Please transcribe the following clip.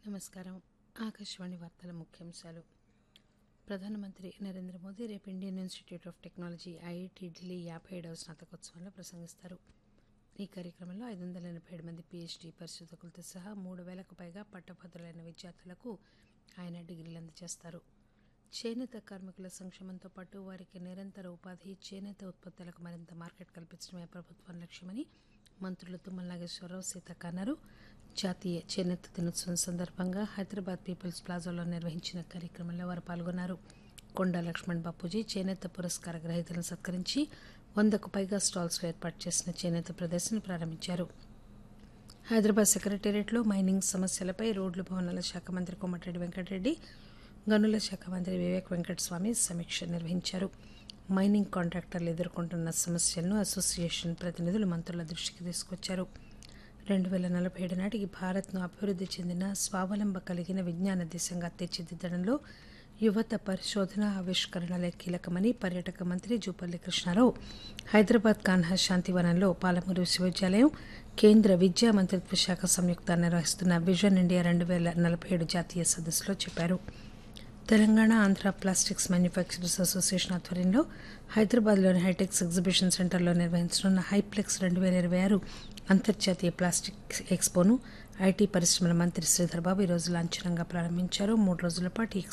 నమస్కారం ఆకాశవాణి వార్తల ముఖ్యాంశాలు ప్రధానమంత్రి నరేంద్ర మోదీ రేపు Indian Institute of Technology IIT Delhi యాభై ఏడవ స్నాతకోత్సవంలో ప్రసంగిస్తారు ఈ కార్యక్రమంలో ఐదు వందల ఎనభై ఏడు మంది పీహెచ్డీ పరిశోధకులతో సహా మూడు వేలకు పైగా పట్టభద్రులైన విద్యార్థులకు ఆయన డిగ్రీలు అందజేస్తారు చేనేత కార్మికుల సంక్షేమంతో పాటు వారికి నిరంతర ఉపాధి చేనేత ఉత్పత్తులకు మరింత మార్కెట్ కల్పించడమే ప్రభుత్వం లక్ష్యమని మంత్రులు తుమ్మల నాగేశ్వరరావు సీతక్క అన్నారు జాతీయ చేనేత దినోత్సవం సందర్భంగా హైదరాబాద్ పీపుల్స్ ప్లాజాలో నిర్వహించిన కార్యక్రమంలో వారు పాల్గొన్నారు కొండా లక్ష్మణ్ బాపూజీ చేనేత పురస్కార గ్రహీతలను సత్కరించి వందకు పైగా స్టాల్స్లో ఏర్పాటు చేసిన చేనేత ప్రదర్శన ప్రారంభించారు హైదరాబాద్ సెక్రటేరియట్లో మైనింగ్ సమస్యలపై రోడ్లు భవనాల శాఖ మంత్రి కోమటిరెడ్డి వెంకటరెడ్డి గనుల శాఖ మంత్రి వివేక్ వెంకటస్వామి సమీక్ష నిర్వహించారు మైనింగ్ కాంట్రాక్టర్లు ఎదుర్కొంటున్న సమస్యలను అసోసియేషన్ ప్రతినిధులు మంత్రుల దృష్టికి తీసుకొచ్చారు రెండు వేల నలభై ఏడు నాటికి భారత్ను అభివృద్ధి చెందిన స్వావలంబ కలిగిన విజ్ఞాన దేశంగా తీర్చిదిద్దడంలో యువత పరిశోధన ఆవిష్కరణలే కీలకమని పర్యాటక మంత్రి జూపల్లి కృష్ణారావు హైదరాబాద్ కాన్హా శాంతివనంలో పాలమూరు విశ్వవిద్యాలయం కేంద్ర విద్యా మంత్రిత్వ శాఖ సంయుక్త నిర్వహిస్తున్న విజన్ ఇండియా రెండు వేల నలభై ఏడు జాతీయ సదస్సులో చెప్పారు Telangana Andhra plastics manufacturers association ఆధ్వర్యంలో హైదరాబాద్లోని హైటెక్స్ ఎగ్జిబిషన్ సెంటర్లో నిర్వహించనున్న హైప్లెక్స్ రెండు వేల ఇరవై ఆరు అంతర్జాతీయ ప్లాస్టిక్ ఎక్స్పోను ఐటీ పరిశ్రమల మంత్రి శ్రీధర్ బాబు ఈరోజు లాంఛనంగా ప్రారంభించారు మూడు రోజుల పాటు ఈ